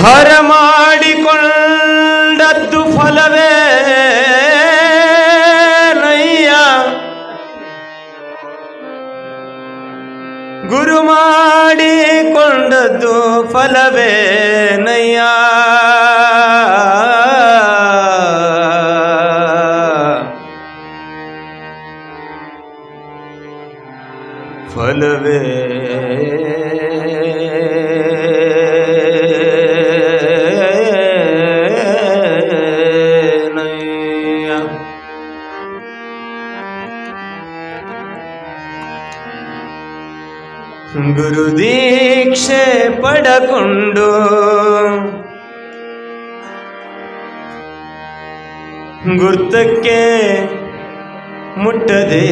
ಹರ ಮಾಡಿಕೊಂಡದ್ದು ಫಲವೇ ನಯ್ಯ ಗುರು ಮಾಡಿಕೊಂಡದ್ದು ಫಲವೇ ನಯ್ಯ ಫಲವೇ ನಯ್ಯ ಗುರು ದೀಕ್ಷೆ ಪಡಕೊಂಡು ಗುರ್ತಕ್ಕೆ ಮುಟ್ಟದೆ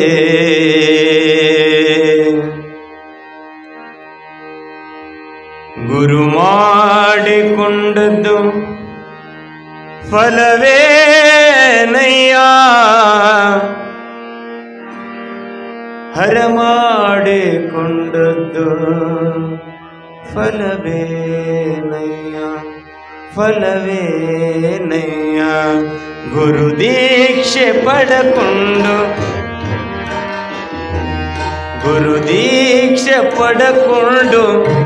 ಗುರು ಮಾಡಿಕೊಂಡದ್ದು ಫಲವೇ ನಯ್ಯ ಹರ ಮಾಡಿಕೊಂಡದ್ದು ಫಲವೇ ನಯ್ಯ ಫಲವೇ ನಯ್ಯ ಗುರು ದೀಕ್ಷೆ ಪಡಕೊಂಡು ಗುರು ದೀಕ್ಷೆ ಪಡಕೊಂಡು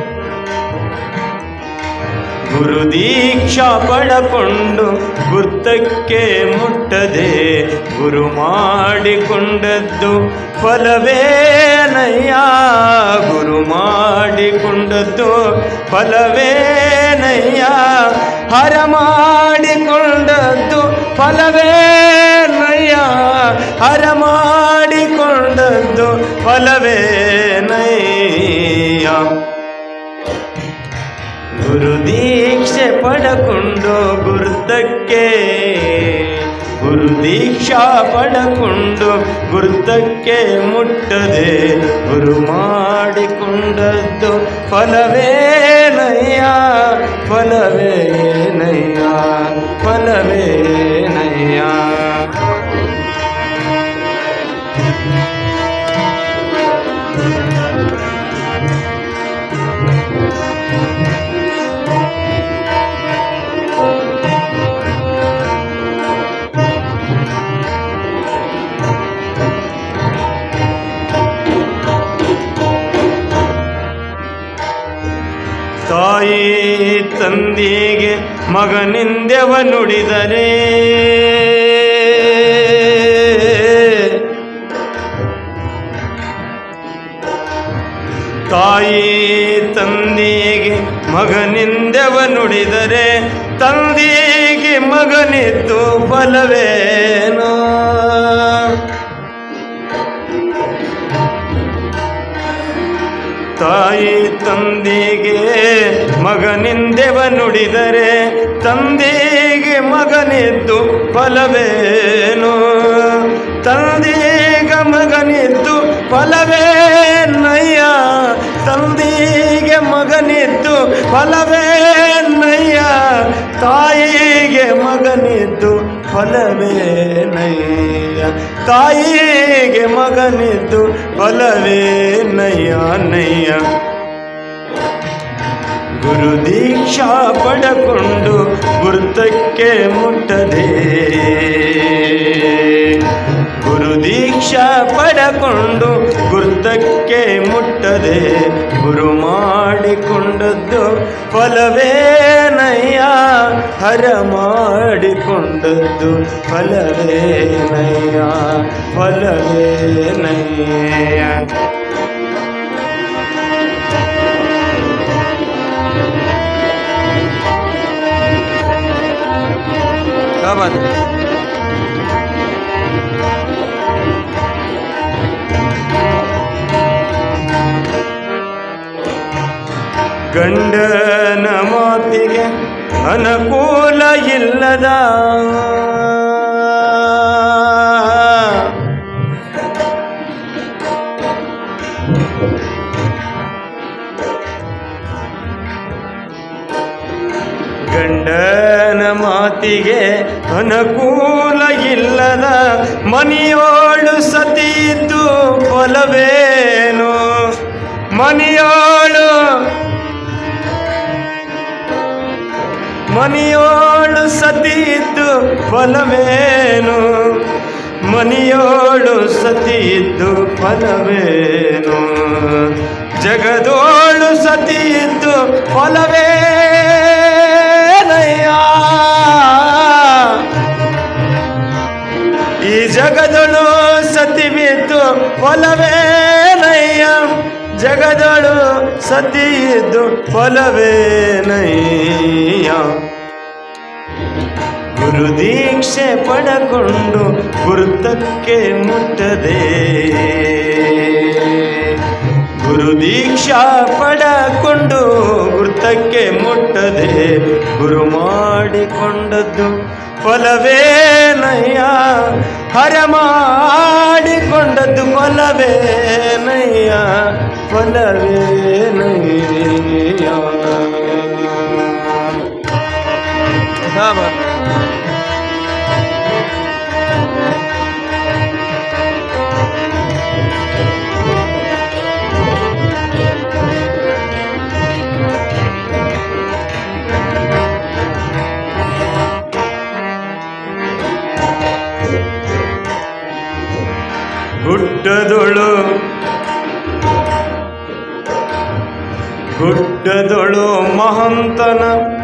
ಗುರು ದೀಕ್ಷಾ ಪಡಕೊಂಡು ಗುರ್ತಕ್ಕೆ ಮುಟ್ಟದೆ ಗುರು ಮಾಡಿಕೊಂಡದ್ದು ಫಲವೇನಯ್ಯ ಗುರು ಮಾಡಿಕೊಂಡದ್ದು ಫಲವೇನಯ್ಯ ಹರ ಮಾಡಿಕೊಂಡದ್ದು ಫಲವೇನಯ್ಯ ಹರ ಮಾಡಿಕೊಂಡದ್ದು ಫಲವೇನಯ್ಯ ಗುರು ದೀಕ್ಷೆ ಪಡಕೊಂಡು ಗುರುತಕ್ಕೆ ಗುರು ದೀಕ್ಷಾ ಪಡಕೊಂಡು ಗುರುತಕ್ಕೆ ಮುಟ್ಟದೆ ಗುರು ಮಾಡಿಕೊಂಡದ್ದು ಫಲವೇನಯ್ಯ ಫಲವೇನಯ್ಯ ಫಲವೇನಯ್ಯ ತಾಯಿ ತಂದೆಗೆ ಮಗನಿಂದೆವ ನುಡಿದರೆ ತಾಯಿ ತಂದೆಗೆ ಮಗನಿಂದೆವ ನುಡಿದರೆ ತಂದೆಗೆ ಮಗನಿದ್ದು ಫಲವೇನೋ ತಾಯಿ ತಂದೆಗೆ ಮಗನಿಂದೆವ ನುಡಿದರೆ ತಂದೆಗೆ ಮಗನಿದ್ದು ಫಲವೇನು ತಂದೆಗ ಮಗನಿದ್ದು ಫಲವೇನಯ್ಯ ತಂದೆಗೆ ಮಗನಿದ್ದು ಫಲವೇನಯ್ಯ ತಾಯಿಗೆ ಮಗನಿದ್ದು ಫಲವೇನಯ್ಯ ತಾಯಿಗೆ ಮಗನಿದ್ದು ಫಲವೇನಯ್ಯ ನಯ್ಯ ಗುರು ದೀಕ್ಷಾ ಪಡಕೊಂಡು ಗುರುತಕ್ಕೆ ಮುಟ್ಟದೆ ಗುರು ದೀಕ್ಷಾ ಪಡಕೊಂಡು ಗುರುತಕ್ಕೆ ಮುಟ್ಟದೆ ಗುರು ಮಾಡಿಕೊಂಡದ್ದು ಫಲವೇನಯ್ಯ ಹರ ಮಾಡಿಕೊಂಡದ್ದು ಫಲವೇನಯ್ಯ ಫಲವೇನಯ್ಯ क्या बात है ಗಂಡನ ಮಾತಿಗೆ ಅನುಕೂಲ ಇಲ್ಲದ ಗಂಡನ ಮಾತಿಗೆ ಅನುಕೂಲ ಇಲ್ಲದ ಮನೆಯೋಳು ಸತಿಯಿದ್ದು ಫಲವೇನು ಮನೆಯೋಳು ಮನಿಯೋಳು ಸತಿ ಇದ್ದು ಫಲವೇನು ಮನಿಯೋಳು ಸತಿ ಇದ್ದು ಫಲವೇನು ಜಗದೋಳು ಸತಿ ಇದ್ದು ಫಲವೇನಯ್ಯ ಈ ಜಗದಳು ಸತಿ ಬಿದ್ದು ಫಲವೇನಯ್ಯ ಜಗದಳು ಸತಿ ಇದ್ದು ಫಲವೇನಯ್ಯ ಗುರು ದೀಕ್ಷೆ ಪಡಕೊಂಡು ಗುರುತಕ್ಕೆ ಮುಟ್ಟದೆ ಗುರು ದೀಕ್ಷಾ ಪಡಕೊಂಡು ಗುರುತಕ್ಕೆ ಮುಟ್ಟದೆ ಗುರು ಮಾಡಿಕೊಂಡದ್ದು ಫಲವೇನಯ್ಯ ಹರ ಮಾಡಿಕೊಂಡದ್ದು ಫಲವೇನಯ್ಯ ಫಲವೇನಯ್ಯ ಗುಡ್ಡದೊಳು ಗುಡ್ಡದೊಳು ಮಹಂತನ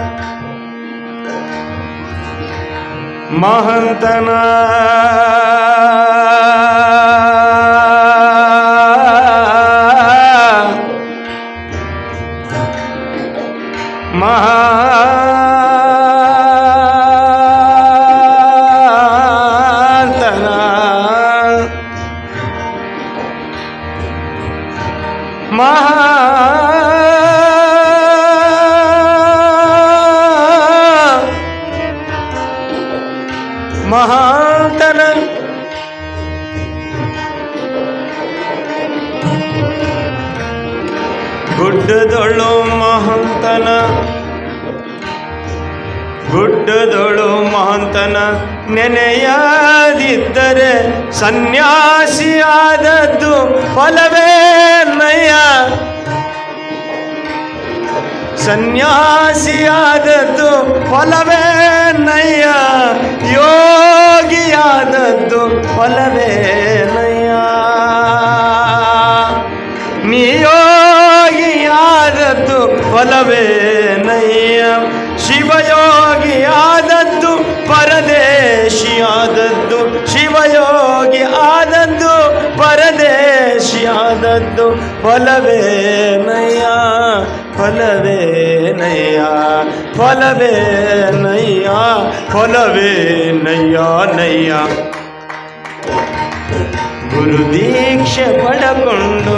ಮಹಂತನ ಮಹಾಂತನ ಮಹಾ ಮಹಾಂತನ ಗುಡ್ಡದೊಳು ಮಹಂತನ ಗುಡ್ಡದೊಳು ಮಹಂತನ ನೆನೆಯದಿದ್ದರೆ ಸನ್ಯಾಸಿಯಾದದ್ದು ಫಲವೇನಯ್ಯ ಸನ್ಯಾಸಿಯಾದದ್ದು ಫಲವೇನಯ್ಯ ಯೋಗಿಯಾದದ್ದು ಫಲವೇನಯ್ಯ ನೀ ಯೋಗಿಯಾದದ್ದು ಫಲವೇನಯ್ಯ ಶಿವಯೋಗಿಯಾದದ್ದು ಪರದೇಶಿಯಾದದ್ದು ಶಿವಯೋಗಿ ಆದದ್ದು ಪರದೇಶಿಯಾದದ್ದು ಫಲವೇನಯ್ಯ ಫಲವೇನಯ್ಯ ಫಲವೇನಯ್ಯ ಫಲವೇನಯ್ಯ ನಯ್ಯ ಗುರು ದೀಕ್ಷೆ ಪಡಕೊಂಡು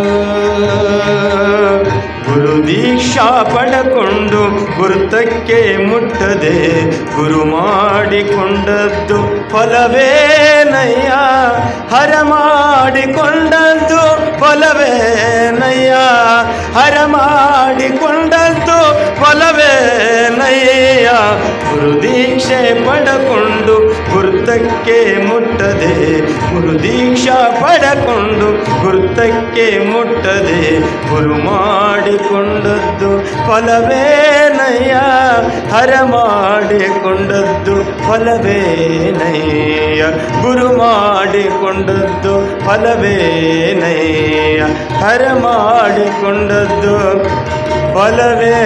ಗುರು ದೀಕ್ಷಾ ಪಡಕೊಂಡು ಗುರುತಕ್ಕೆ ಮುಟ್ಟದೆ ಗುರು ಮಾಡಿಕೊಂಡದ್ದು ಫಲವೇನಯ್ಯ ಹರ ಮಾಡಿಕೊಂಡದ್ದು ಫಲವೇನಯ್ಯ ಹರ ಮಾಡಿಕೊಂಡದ್ದು ಫಲವೇನಯ್ಯ ಗುರು ದೀಕ್ಷೆ ಪಡಕೊಂಡು ಗುರುತಕ್ಕೆ ಮುಟ್ಟದೆ ಗುರು ದೀಕ್ಷಾ ಪಡಕೊಂಡು ಗುರುತಕ್ಕೆ ಮುಟ್ಟದೆ ಗುರು ಮಾಡಿಕೊಂಡದ್ದು ಫಲವೇನಯ್ಯ ಹರ ಮಾಡಿಕೊಂಡದ್ದು ಫಲವೇನಯ್ಯ ಗುರು ಮಾಡಿಕೊಂಡದ್ದು ಫಲವೇನಯ್ಯ ಹರ ಮಾಡಿಕೊಂಡದ್ದು ಫಲವೇ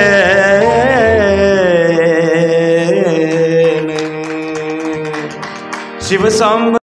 ಶಿವಸಾಂಬ